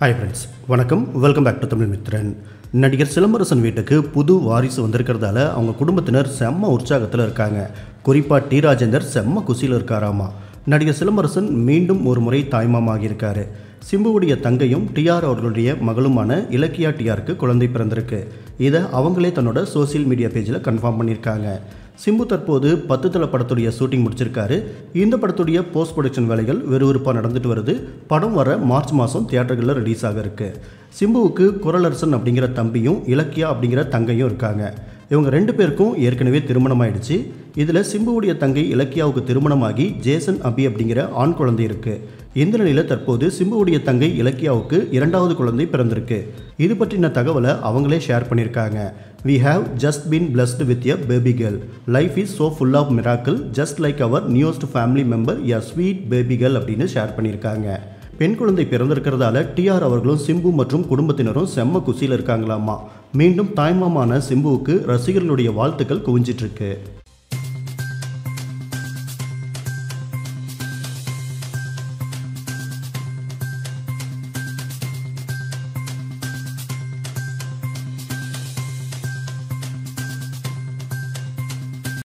hi friends வணக்கம் welcome back to Tamil Mithran நடிகர் சிலம்பரசன் வீட்டுக்கு புது வாரிசு வந்திருக்கிறதால அவங்க குடும்பத்தினர் செம்ம உற்சாகத்தில் இருக்காங்க குறிப்பாக டி ராஜேந்தர் செம்ம குசியில் இருக்காராமா நடிகர் சிலம்பரசன் மீண்டும் ஒரு முறை தாய்மாமாகியிருக்காரு சிம்புவுடைய தங்கையும் டிஆர் அவர்களுடைய மகளுமான இலக்கியா டிஆருக்கு குழந்தை பிறந்திருக்கு இதை அவங்களே தன்னோட சோஷியல் மீடியா பேஜில் கன்ஃபார்ம் பண்ணியிருக்காங்க சிம்பு தற்போது பத்து தல படத்துடைய ஷூட்டிங் முடிச்சிருக்காரு இந்த படத்துடைய போஸ்ட் ப்ரொடக்ஷன் வேலைகள் விறுவிறுப்பாக நடந்துட்டு வருது படம் வர மார்ச் மாதம் தியேட்டர்களில் ரிலீஸ் ஆக இருக்கு சிம்புவுக்கு குரலரசன் அப்படிங்கிற தம்பியும் இலக்கியா அப்படிங்கிற தங்கையும் இருக்காங்க இவங்க ரெண்டு பேருக்கும் ஏற்கனவே திருமணம் ஆயிடுச்சு இதில் சிம்புவுடைய தங்கை இலக்கியாவுக்கு திருமணமாகி ஜேசன் அபி அப்படிங்கிற ஆண் குழந்தை இருக்கு இந்த நிலையில் தற்போது சிம்புவுடைய தங்கை இலக்கியாவுக்கு இரண்டாவது குழந்தை பிறந்திருக்கு இது பற்றின தகவலை அவங்களே ஷேர் பண்ணியிருக்காங்க we have just been blessed with a baby girl life is so full of miracle just like our newest family member a sweet baby girl அப்படின்னு ஷேர் பண்ணியிருக்காங்க பெண் குழந்தை பிறந்திருக்கிறதால டிஆர் அவர்களும் சிம்பு மற்றும் குடும்பத்தினரும் செம்ம குசியில் இருக்காங்களாமா மீண்டும் தாய்மாமான சிம்புவுக்கு ரசிகர்களுடைய வாழ்த்துக்கள் குவிஞ்சிட்டு இருக்கு